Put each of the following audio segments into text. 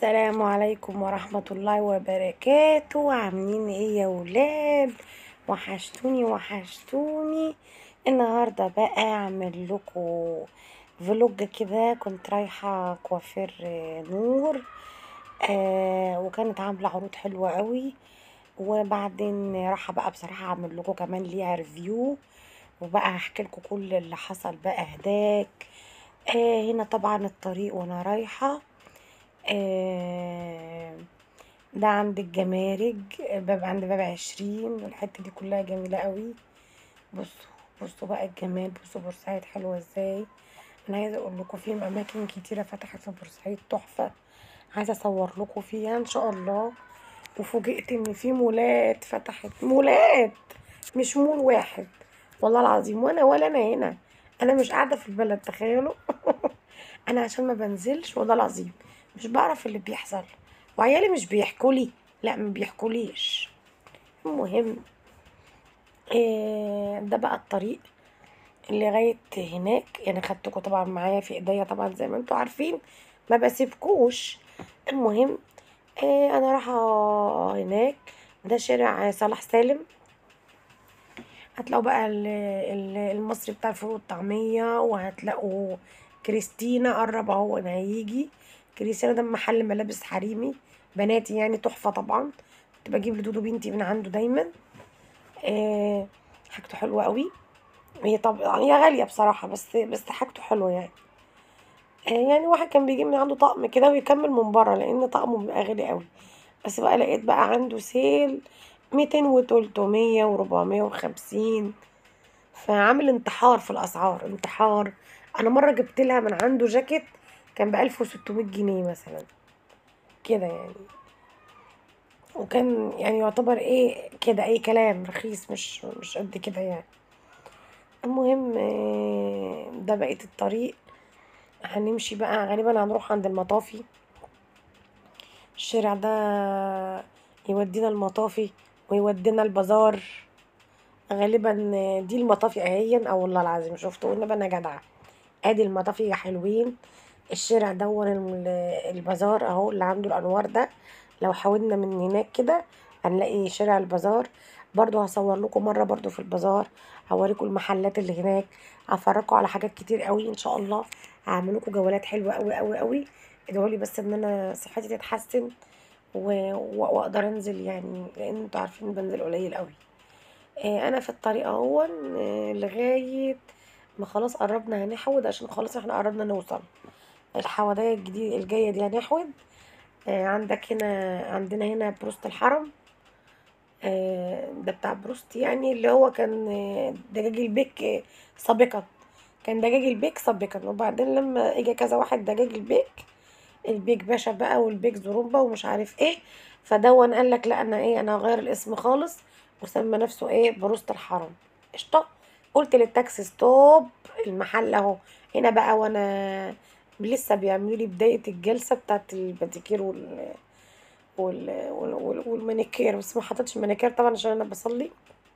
السلام عليكم ورحمة الله وبركاته عاملين ايه يا ولاد وحشتوني وحشتوني النهاردة بقى اعمل لكم فلوج كده كنت رايحة كوافير آه، نور آه وكانت عاملة عروض حلوة قوي وبعدين رايحة بقى بصراحة اعمل لكم كمان ليها ريفيو وبقى هحكي لكم كل اللي حصل بقى هداك آه هنا طبعا الطريق وانا رايحة آه ده عند الجمارك باب عند باب عشرين والحتة دي كلها جميلة قوي بصوا بصوا بقى الجمال بصوا بورسعيد حلوة ازاي انا عايزة اقول لكم في اماكن كتيرة فتحت في بورسعيد تحفة عايزة اصور لكم فيها ان شاء الله وفوجئت ان في مولات فتحت مولات مش مول واحد والله العظيم وانا ولا انا هنا انا مش قاعدة في البلد تخيلوا انا عشان ما بنزلش والله العظيم مش بعرف اللي بيحصل وعيالي مش بيحكوا لي لا ما بيحكوليش المهم إيه ده بقى الطريق لغاية هناك يعني خدتكم طبعا معايا في ايديا طبعا زي ما انتوا عارفين ما بسيبكوش المهم إيه انا رايحة هناك ده شارع صلاح سالم هتلاقوا بقى ال- ال- المصري بتاع الفول والطعمية وهتلاقوا كريستينا قرب اهو انا هيجي كريستينا ده محل ملابس حريمي بناتي يعني تحفة طبعا كنت بجيب لدودو بنتي من عنده دايما آه حاجته حلوة قوي هي طبعا هي غالية بصراحة بس بس حاجته حلوة يعني آه يعني واحد كان بيجيب من عنده طقم كده ويكمل من بره لان طقمه بيبقى غالي قوي بس بقى لقيت بقى عنده سيل ميتين وتلتمية وربعمية وخمسين فعامل انتحار في الاسعار انتحار انا مره جبت لها من عنده جاكيت كان بألف وستمية جنيه مثلا كده يعني وكان يعني يعتبر ايه كده اي كلام رخيص مش مش قد كده يعني المهم آه، ده بقية الطريق هنمشي بقى غالبا هنروح عند المطافي الشارع ده يودينا المطافي ويودينا البازار غالبا دي المطافي اهين او والله العظيم شفتوا قلنا بقى انا جدعه ادي المطافي حلوين الشارع دون الم- البازار اهو اللي عنده الانوار ده لو حاولنا من هناك كده هنلاقي شارع البازار برضو هصور لكم مره برضو في البازار هوريكم المحلات اللي هناك هفرجكم على حاجات كتير قوي ان شاء الله هعمل لكم جولات حلوه قوي قوي قوي ادعوا لي بس ان انا صحتي تتحسن و- و- واقدر انزل يعني لان انتوا عارفين بنزل قليل قوي آه، انا في الطريق اهون آه، لغايه ما خلاص قربنا هنحود عشان خلاص احنا قربنا نوصل الحوادية الجديد الجاية دي هنحود آه، عندك هنا عندنا هنا بروست الحرم آه، ده بتاع بروست يعني اللي هو كان آه، دجاج البيك آه، سابقا كان دجاج البيك سابقا وبعدين لما اجى كذا واحد دجاج البيك البيك باشا بقى والبيك زرومبا ومش عارف ايه فدون قال لك لا انا ايه انا هغير الاسم خالص وسمى نفسه ايه بروست الحرم قشطه قلت للتاكسي ستوب المحل اهو هنا بقى وانا لسه بيعملوا لي بدايه الجلسه بتاعت الباديكير وال وال وال- وال- والمانيكير بس ما حطيتش مانيكير طبعا عشان انا بصلي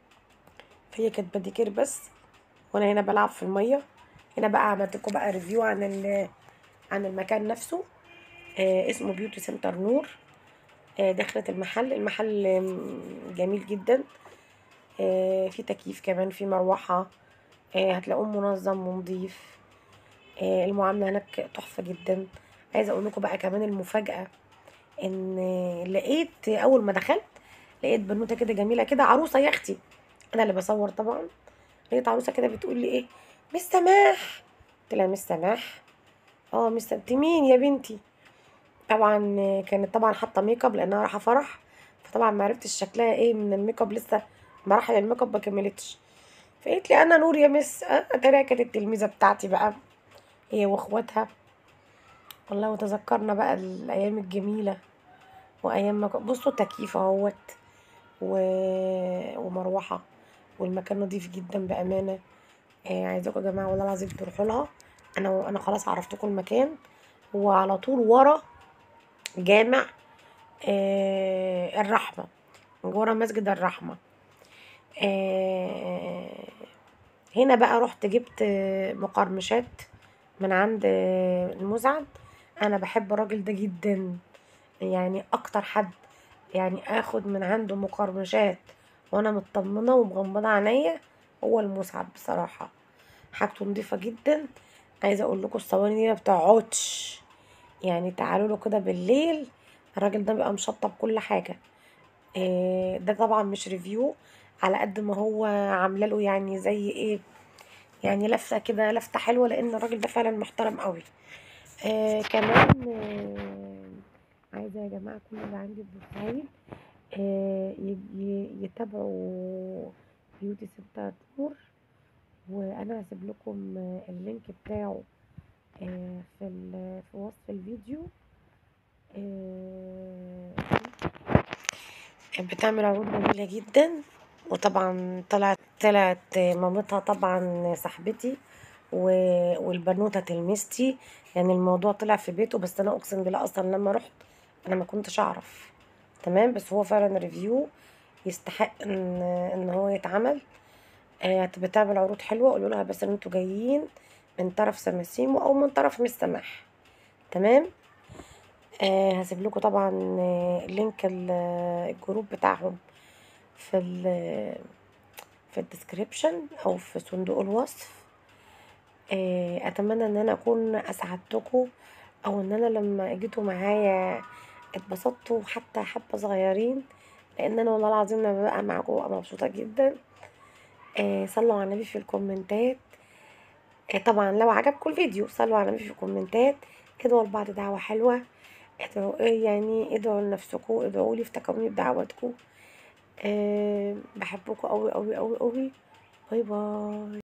فهي كانت باديكير بس وانا هنا بلعب في الميه هنا بقى عملت لكم بقى ريفيو عن ال- عن المكان نفسه آه اسمه بيوتي سنتر نور آه دخلت المحل المحل آم، جميل جدا آه في تكييف كمان في مروحة آه هتلاقوه منظم ونضيف آه المعاملة هناك تحفة جدا عايزة اقول لكم بقى كمان المفاجأة ان لقيت اول ما دخلت لقيت بنوتة كده جميلة كده عروسة يا اختي انا اللي بصور طبعا لقيت عروسة كده بتقول لي ايه مس سماح قلت لها مس سماح اه مس انت مين يا بنتي طبعا كانت طبعا حاطه ميك اب لانها رايحه فرح فطبعا ما عرفتش شكلها ايه من الميك اب لسه مراحل الميك اب ما كملتش فقالت لي انا نور يا مس آه، اتاريها كانت التلميذه بتاعتي بقى هي واخواتها والله وتذكرنا بقى الايام الجميله وايام ما كن- بصوا تكييف اهوت و... ومروحه والمكان نضيف جدا بامانه آه عايزاكم يا جماعه والله العظيم تروحوا لها انا انا خلاص عرفتكم المكان وعلى طول ورا جامع آه الرحمة ورا مسجد الرحمة آه هنا بقى رحت جبت آه، مقرمشات من عند آه، المزعج انا بحب الراجل ده جدا يعني اكتر حد يعني اخد من عنده مقرمشات وانا مطمنه ومغمضه عينيا هو المصعب بصراحه حاجته نضيفه جدا عايزه اقول لكم الصواني دي ما بتقعدش يعني تعالوا له كده بالليل الراجل ده بيبقى مشطب كل حاجه إيه ده طبعا مش ريفيو على قد ما هو عامله له يعني زي ايه يعني لفته كده لفته حلوه لان الراجل ده فعلا محترم قوي آه كمان آه عايزه يا جماعه كل اللي عندي في بورسعيد آه ي- ي- يتابعوا بيوتي ستة نور وانا هسيب لكم آه، اللينك بتاعه آه في ال- في وصف الفيديو آه بتعمل عروض جميلة جدا وطبعا طلعت طلعت مامتها طبعا صاحبتي و- والبنوتة تلميذتي يعني الموضوع طلع في بيته بس انا اقسم بالله اصلا لما رحت انا ما كنتش اعرف تمام بس هو فعلا ريفيو يستحق ان ان هو يتعمل آه، بتعمل عروض حلوة قولوا لها بس ان انتوا جايين من طرف سماسيمو او من طرف مش سماح تمام آه هسيب لكم طبعا آه، لينك ال- الجروب بتاعهم في ال في الديسكريبشن او في صندوق الوصف آه اتمنى ان انا اكون اسعدتكم او ان انا لما جيتوا معايا اتبسطتوا حتى حبة صغيرين لان انا والله العظيم لما ببقى معاكم ببقى مبسوطة جدا آه صلوا على النبي في الكومنتات آه طبعا لو عجبكم الفيديو صلوا على النبي في الكومنتات ادعوا لبعض دعوة حلوة ادعوا إيه يعني ادعوا لنفسكم ادعوا لي افتكروني بدعواتكم أه بحبكم قوي قوي قوي قوي باي باي